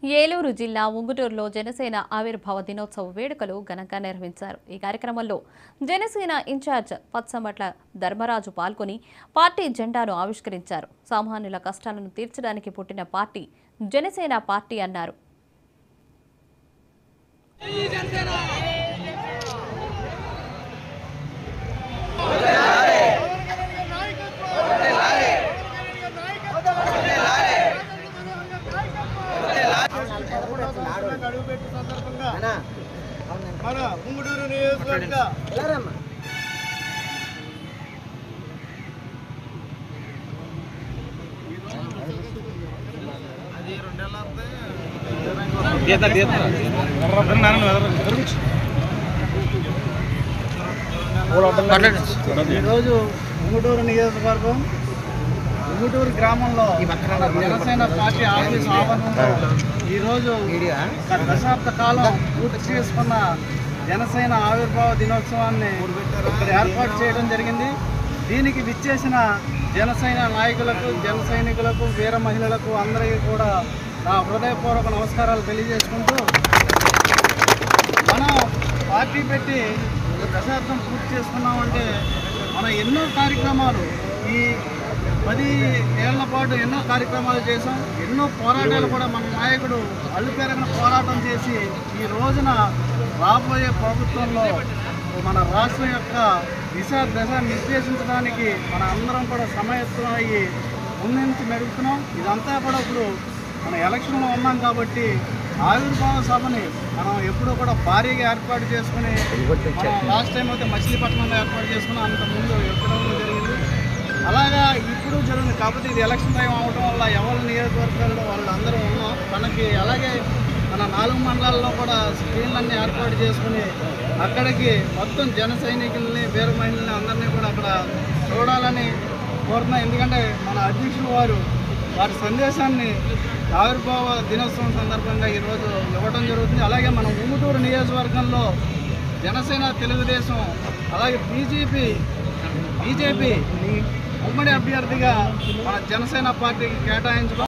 ఏలూరు జిల్లా ఉంగుటూరులో జనసేన ఆవిర్భావ దినోత్సవ వేడుకలు ఘనంగా నిర్వహించారు ఈ కార్యక్రమంలో జనసేన ఇన్ఛార్జ్ పత్సమట్ల ధర్మరాజు పాల్గొని పార్టీ జెండాను ఆవిష్కరించారు సామాన్యుల కష్టాలను తీర్చడానికి పుట్టిన పార్టీ జనసేన పార్టీ అన్నారు అడుగుపెట్టిన సందర్భంగా మన ఉంగుడూరు నియోజకవర్గ ఈరోజు ఉంగుటూరు నియోజకవర్గం ఉంగుటూరు గ్రామంలో జనసేన పార్టీ ఆఫీస్ ఆవరణలో ఈరోజు ఒక దశాబ్ద కాలం పూర్తి చేసుకున్న జనసేన ఆవిర్భావ దినోత్సవాన్ని ఇక్కడ ఏర్పాటు చేయడం జరిగింది దీనికి విచ్చేసిన జనసేన నాయకులకు జన సైనికులకు వీర మహిళలకు అందరికీ కూడా నా హృదయపూర్వక నమస్కారాలు తెలియజేసుకుంటూ మనం పార్టీ పెట్టి ఒక దశాబ్దం పూర్తి చేసుకున్నామంటే మనం ఎన్నో కార్యక్రమాలు ఈ పది ఏళ్ల పాటు ఎన్నో కార్యక్రమాలు చేసాం ఎన్నో పోరాటాలు కూడా మన నాయకుడు అల్లు పెరగిన పోరాటం చేసి ఈ రోజున రాబోయే ప్రభుత్వంలో మన రాష్ట్రం యొక్క దిశ దశ నిర్దేశించడానికి మన అందరం కూడా సమాయత్తం అయ్యి ముందుంచి మెరుగుతున్నాం ఇదంతా కూడా ఇప్పుడు మన ఎలక్షన్లో ఉన్నాం కాబట్టి ఆవిర్భావ సభని మనం ఎప్పుడూ కూడా భారీగా ఏర్పాటు చేసుకుని మనం లాస్ట్ టైం అయితే మచిలీపట్నంలో ఏర్పాటు చేసుకుని అంత ముందు ఎప్పుడో జరిగింది అలాగా ఇప్పుడు జరిగింది కాకపోతే ఇది ఎలక్షన్ టైం అవడం వల్ల ఎవరి నియోజకవర్గాల్లో వాళ్ళు అందరూ ఉన్నాం మనకి అలాగే మన నాలుగు మండలాల్లో కూడా స్క్రీన్లన్నీ ఏర్పాటు చేసుకుని అక్కడికి మొత్తం జన సైనికుల్ని వీర మహిళల్ని అందరినీ కూడా అక్కడ చూడాలని కోరుతున్నాం ఎందుకంటే మన అధ్యక్షులు వారు వారి సందేశాన్ని ఆవిర్భావ దినోత్సవం సందర్భంగా ఈరోజు ఇవ్వడం జరుగుతుంది అలాగే మన ఉంగుటూరు నియోజకవర్గంలో జనసేన తెలుగుదేశం అలాగే బీజేపీ బీజేపీ ఉమ్మడి అభ్యర్థిగా మన జనసేన పార్టీకి కేటాయించడం